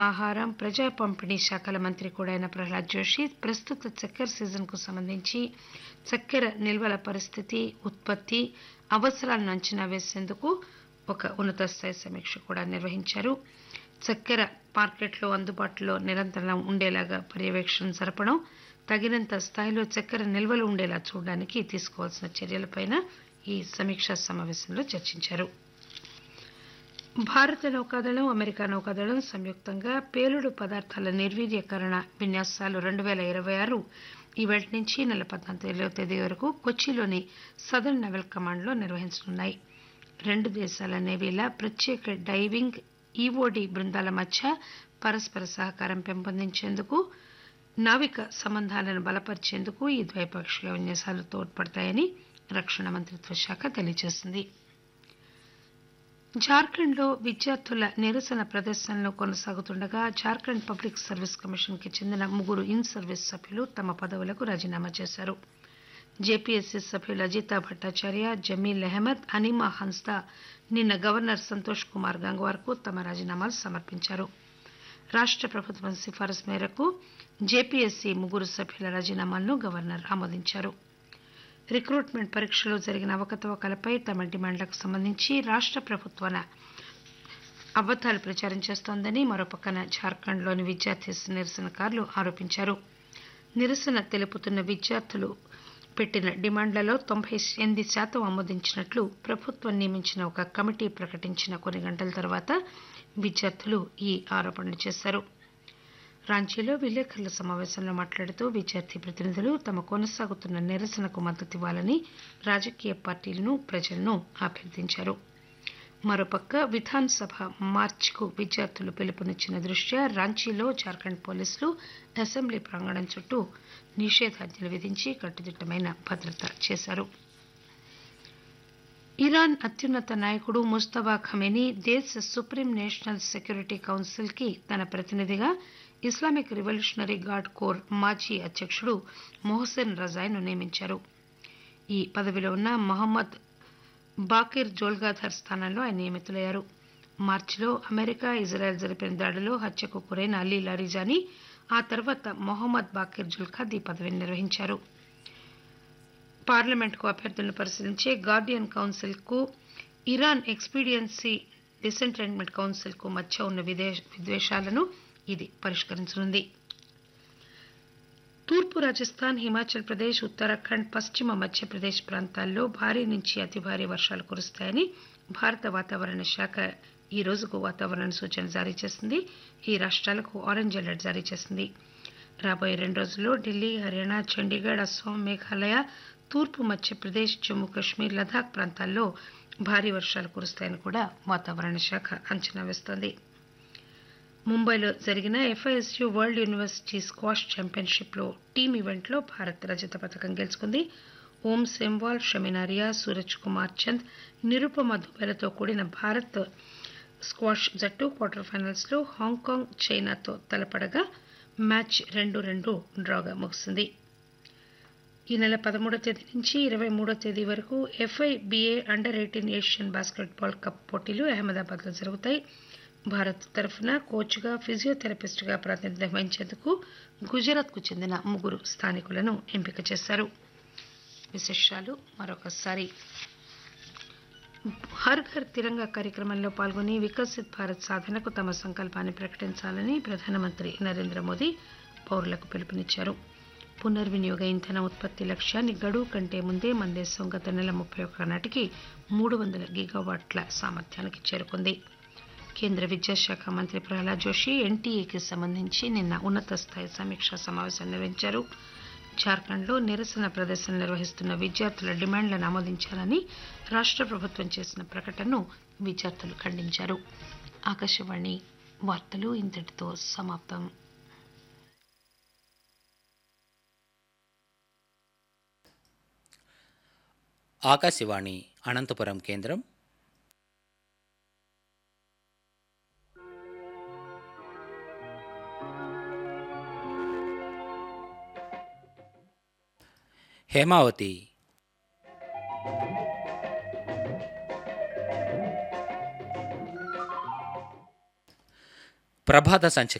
ఆహారం ప్రజా పంపిణీ శాఖల మంత్రి కూడా అయిన ప్రహ్లాద్ జోషి ప్రస్తుత చక్కెర సీజన్కు సంబంధించి చక్కెర నిల్వల పరిస్థితి ఉత్పత్తి అవసరాలను అంచనా వేసేందుకు ఒక ఉన్నత స్థాయి సమీక్ష కూడా నిర్వహించారు చక్కెర మార్కెట్లో అందుబాటులో నిరంతరం ఉండేలాగా పర్యవేక్షణ జరపడం తగినంత స్థాయిలో చక్కెర నిల్వలు ఉండేలా చూడడానికి తీసుకోవాల్సిన చర్యలపైన ఈ సమీక్షా సమావేశంలో చర్చించారు భారత నౌకాదళం అమెరికా నౌకాదళం సంయుక్తంగా పేలుడు పదార్థాల నిర్వీర్యకరణ విన్యాసాలు రెండు పేల ఇరవై ఆరు ఈవేళ నుంచి ఈ నెల పద్నాలుగవ తేదీ వరకు కొచ్చిలోని సదర్న్ నెవల్ కమాండ్లో నిర్వహించనున్నాయి రెండు దేశాల నేవీల ప్రత్యేక డైవింగ్ ఈఓడి బృందాల మధ్య పరస్పర సహకారం పెంపొందించేందుకు నావిక సంబంధాలను బలపరిచేందుకు ఈ ద్వైపాక్షిక విన్యాసాలు తోడ్పడతాయని రక్షణ మంత్రిత్వ శాఖ తెలియజేసింది జార్ఖండ్లో విద్యార్థుల నిరసన ప్రదర్శనలు కొనసాగుతుండగా జార్ఖండ్ పబ్లిక్ సర్వీస్ కమిషన్ కి చెందిన ముగ్గురు ఇన్ సర్వీస్ సభ్యులు తమ పదవులకు రాజీనామా చేశారు జేపీఎస్సీ సభ్యులు అజితా భట్టాచార్య జమీల్ అహ్మద్ అనిమా హన్స్దా నిన్న గవర్నర్ సంతోష్ కుమార్ గంగ్వార్కు తమ రాజీనామాలు సమర్పించారు రాష్ట ప్రభుత్వం సిఫారసు మేరకు జేపీఎస్సీ ముగ్గురు సభ్యుల రాజీనామాలను గవర్నర్ ఆమోదించారు రిక్రూట్మెంట్ పరీక్షలో జరిగిన అవకతవకలపై తమ డిమాండ్లకు సంబంధించి రాష్ట ప్రభుత్వం అబద్దాలు ప్రచారం చేస్తోందని మరోపక్కన జార్ఖండ్లోని విద్యార్థి నిరసనకారులు ఆరోపించారు నిరసన తెలుపుతున్న విద్యార్థులు పెట్టిన డిమాండ్లలో తొంభై ఎనిమిది శాతం ఆమోదించినట్లు ప్రభుత్వం నియమించిన ఒక కమిటీ ప్రకటించిన కొన్ని గంటల తర్వాత విద్యార్థులు ఈ ఆరోపణలు చేశారు రాంచీలో విలేకరుల సమావేశంలో మాట్లాడుతూ విద్యార్థి ప్రతినిధులు తమ కొనసాగుతున్న నిరసనకు మద్దతివ్వాలని రాజకీయ పార్టీలను ప్రజలను అభ్యర్థించారు మరోపక్క విధాన్ సభ మార్చికు విద్యార్థులు పిలుపునిచ్చిన దృష్ట్యా రాంచీలో జార్ఖండ్ పోలీసులు అసెంబ్లీ ప్రాంగణం చుట్టూ నిషేధాజ్ఞలు విధించి కట్టుదిట్టమైన భద్రత చేశారు ఇరాన్ అత్యున్నత నాయకుడు ముస్తఫా ఖమేనీ దేశ సుప్రీం నేషనల్ సెక్యూరిటీ కౌన్సిల్ కి తన ప్రతినిధిగా ఇస్లామిక్ రివల్యూషనరీ గార్డ్ కోర్ మాజీ అధ్యకుడు మొహసెన్ రజాయ్ను నియమించారు ఈ పదవిలో ఉన్న మహమ్మద్ బాకిర్ జోల్గాధర్ స్థానంలో ఆయన నియమితులయ్యారు మార్చిలో అమెరికా ఇజ్రాయెల్ జరిపిన దాడిలో హత్యకు గురైన అలీ లారిజానీ ఆ తర్వాత మొహమ్మద్ బాకిర్ జుల్ఖాద్ ఈ పదవిని నిర్వహించారు పార్లమెంట్కు అభ్యర్థులను పరిశీలించే గార్డియన్ కౌన్సిల్ కు ఇరాన్ ఎక్స్పీడియన్సీ డిసెంటైన్మెంట్ కౌన్సిల్ కు మధ్య ఉన్న విద్వేషాలను ఇది పరిష్కరించనుంది తూర్పు రాజస్థాన్ హిమాచల్ ప్రదేశ్ ఉత్తరాఖండ్ పశ్చిమ మధ్యప్రదేశ్ ప్రాంతాల్లో భారీ నుంచి అతి భారీ వర్షాలు కురుస్తాయని భారత వాతావరణ శాఖ ఈ రోజుకు వాతావరణ సూచన జారీ చేసింది ఈ రాష్ట్రాలకు ఆరెంజ్ అలర్ట్ జారీ చేసింది రాబోయే రెండు రోజుల్లో ఢిల్లీ హర్యానా చండీగఢ్ అస్సాం మేఘాలయ తూర్పు మధ్యప్రదేశ్ జమ్మూ కశ్మీర్ లదాఖ్ ప్రాంతాల్లో భారీ వర్షాలు కురుస్తాయని కూడా వాతావరణ శాఖ అంచనా వేస్తోంది ముంబైలో జరిగిన ఎఫ్ఐఎస్యు వరల్డ్ యూనివర్సిటీ స్క్వాష్ ఛాంపియన్షిప్లో టీమ్ ఈవెంట్లో భారత్ రజత పథకం గెలుచుకుంది ఓం సెంవాల్ షమినారియా సూరజ్ కుమార్ చంద్ నిరుపమ దుబేలతో కూడిన భారత్ స్క్వాష్ జట్టు క్వార్టర్ ఫైనల్స్లో హాంకాంగ్ చైనాతో తలపడగా మ్యాచ్ రెండు రెండు డ్రాగా ముగిసింది ఈ నెల పదమూడో తేదీ నుంచి ఇరవై మూడో తేదీ వరకు FIBA under eighteen Asian basketball cup పోటీలు అహ్మదాబాద్లో జరుగుతాయి భారత్ తరఫున కోచ్గా ఫిజియోథెరపిస్ట్గా ప్రాతినిధ్యం వహించేందుకు గుజరాత్కు చెందిన ముగ్గురు స్థానికులను ఎంపిక చేశారు విశేషాలు మరొకసారి హర్ ఘర్ తిరంగా కార్యక్రమంలో పాల్గొని వికసిత్ భారత్ సాధనకు తమ సంకల్పాన్ని ప్రకటించాలని ప్రధానమంత్రి నరేంద్ర మోదీ పౌరులకు పిలుపునిచ్చారు పునర్వినియోగ ఇంధన ఉత్పత్తి లక్ష్యాన్ని గడువు కంటే ముందే మన దేశం గత నెల ముప్పై ఒక్క నాటికి మూడు వందల గిగావాట్ల సామర్థ్యానికి చేరుకుంది కేంద్ర విద్యాశాఖ మంత్రి ప్రహ్లాద్ జోషి ఎన్టీఏకి సంబంధించి నిన్న ఉన్నత స్థాయి సమీక్షా సమావేశం నిర్వహించారు జార్ఖండ్లో నిరసన ప్రదర్శన నిర్వహిస్తున్న విద్యార్థుల డిమాండ్లను ఆమోదించాలని రాష్ట ప్రభుత్వం చేసిన ప్రకటనను విద్యార్థులు ఖండించారు ఆకాశవాణి వార్తలు ఇంతటితో సమాప్తం ఆకాశవాణి అనంతపురం కేంద్రం హేమావతి ప్రభాత సంచిక